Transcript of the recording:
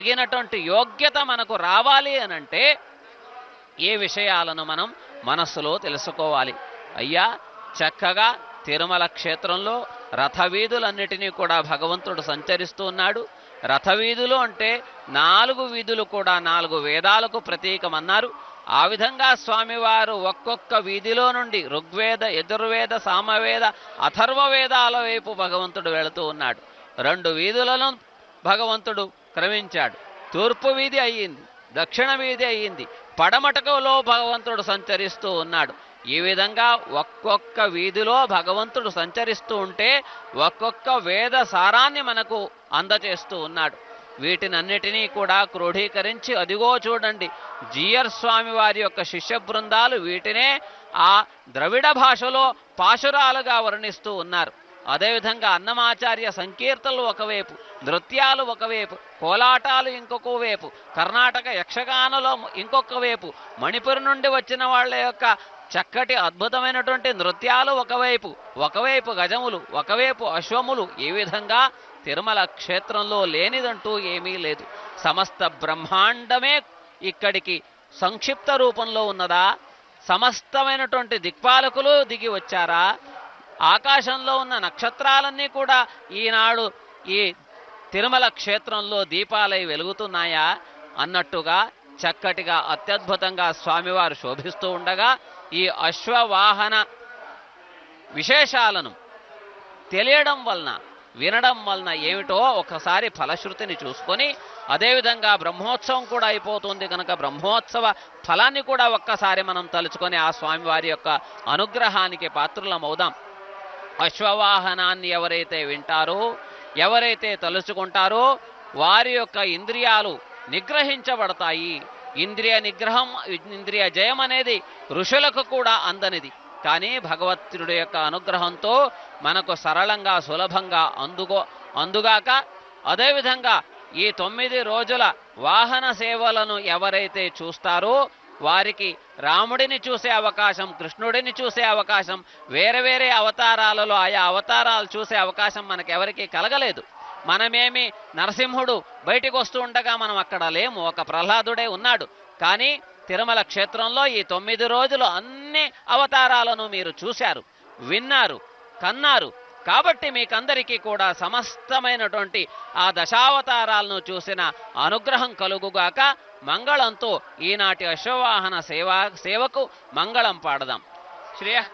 తగినటువంటి యోగ్యత మనకు రావాలి అనంటే ఏ విషయాలను మనం మనస్సులో తెలుసుకోవాలి అయ్యా చక్కగా తిరుమల క్షేత్రంలో రథవీధులన్నిటినీ కూడా భగవంతుడు సంచరిస్తూ ఉన్నాడు రథవీధులు అంటే నాలుగు వీధులు కూడా నాలుగు వేదాలకు ప్రతీకమన్నారు ఆ విధంగా స్వామివారు ఒక్కొక్క వీధిలో నుండి ఋగ్వేద యజుర్వేద సామవేద అథర్వ వేదాల వైపు భగవంతుడు వెళుతూ ఉన్నాడు రెండు వీధులను భగవంతుడు క్రమించాడు తూర్పు వీధి అయ్యింది దక్షిణ వీధి అయ్యింది పడమటకులో భగవంతుడు సంచరిస్తూ ఉన్నాడు ఈ విధంగా ఒక్కొక్క వీధిలో భగవంతుడు సంచరిస్తూ ఉంటే ఒక్కొక్క వేద సారాన్ని మనకు అందచేస్తూ ఉన్నాడు వీటినన్నిటినీ కూడా క్రోఢీకరించి అదిగో చూడండి జియర్ స్వామి వారి యొక్క శిష్య బృందాలు వీటినే ఆ ద్రవిడ భాషలో పాశురాలుగా వర్ణిస్తూ ఉన్నారు అదేవిధంగా అన్నమాచార్య సంకీర్తనలు ఒకవైపు నృత్యాలు ఒకవైపు కోలాటాలు ఇంకొక వైపు కర్ణాటక యక్షగానలో ఇంకొక వైపు మణిపురి నుండి వచ్చిన వాళ్ళ యొక్క చక్కటి అద్భుతమైనటువంటి నృత్యాలు ఒకవైపు ఒకవైపు గజములు ఒకవైపు అశ్వములు ఈ విధంగా తిరుమల క్షేత్రంలో లేనిదంటూ ఏమీ లేదు సమస్త బ్రహ్మాండమే ఇక్కడికి సంక్షిప్త రూపంలో ఉన్నదా సమస్తమైనటువంటి దిక్పాలకులు దిగి వచ్చారా ఆకాశంలో ఉన్న నక్షత్రాలన్నీ కూడా ఈనాడు ఈ తిరుమల క్షేత్రంలో దీపాలై వెలుగుతున్నాయా అన్నట్టుగా చక్కటిగా అత్యద్భుతంగా స్వామివారు శోభిస్తూ ఉండగా ఈ అశ్వవాహన విశేషాలను తెలియడం వలన వినడం వలన ఏమిటో ఒకసారి ఫలశ్రుతిని చూసుకొని అదేవిధంగా బ్రహ్మోత్సవం కూడా అయిపోతుంది కనుక బ్రహ్మోత్సవ ఫలాన్ని కూడా ఒక్కసారి మనం తలుచుకొని ఆ స్వామివారి యొక్క అనుగ్రహానికి పాత్రులమవుదాం అశ్వవాహనాన్ని ఎవరైతే వింటారో ఎవరైతే తలుచుకుంటారో వారి యొక్క ఇంద్రియాలు నిగ్రహించబడతాయి ఇంద్రియ నిగ్రహం ఇంద్రియ జయం అనేది ఋషులకు కూడా అందనిది కానీ భగవత్తుడి యొక్క అనుగ్రహంతో మనకు సరళంగా సులభంగా అందుగో అందుగాక అదేవిధంగా ఈ తొమ్మిది రోజుల వాహన సేవలను ఎవరైతే చూస్తారో వారికి రాముడిని చూసే అవకాశం కృష్ణుడిని చూసే అవకాశం వేరే వేరే అవతారాలలో ఆయా అవతారాలు చూసే అవకాశం మనకెవరికి కలగలేదు మనమేమి నరసింహుడు బయటికి వస్తూ ఉండగా మనం అక్కడ లేము ఒక ప్రహ్లాదుడే ఉన్నాడు కానీ తిరుమల క్షేత్రంలో ఈ తొమ్మిది రోజులు అన్ని అవతారాలను మీరు చూశారు విన్నారు కన్నారు కాబట్టి మీకందరికీ కూడా సమస్తమైనటువంటి ఆ దశావతారాలను చూసిన అనుగ్రహం కలుగుగాక మంగళంతో ఈనాటి అశ్వవాహన సేవ సేవకు మంగళం పాడదాం శ్రేయ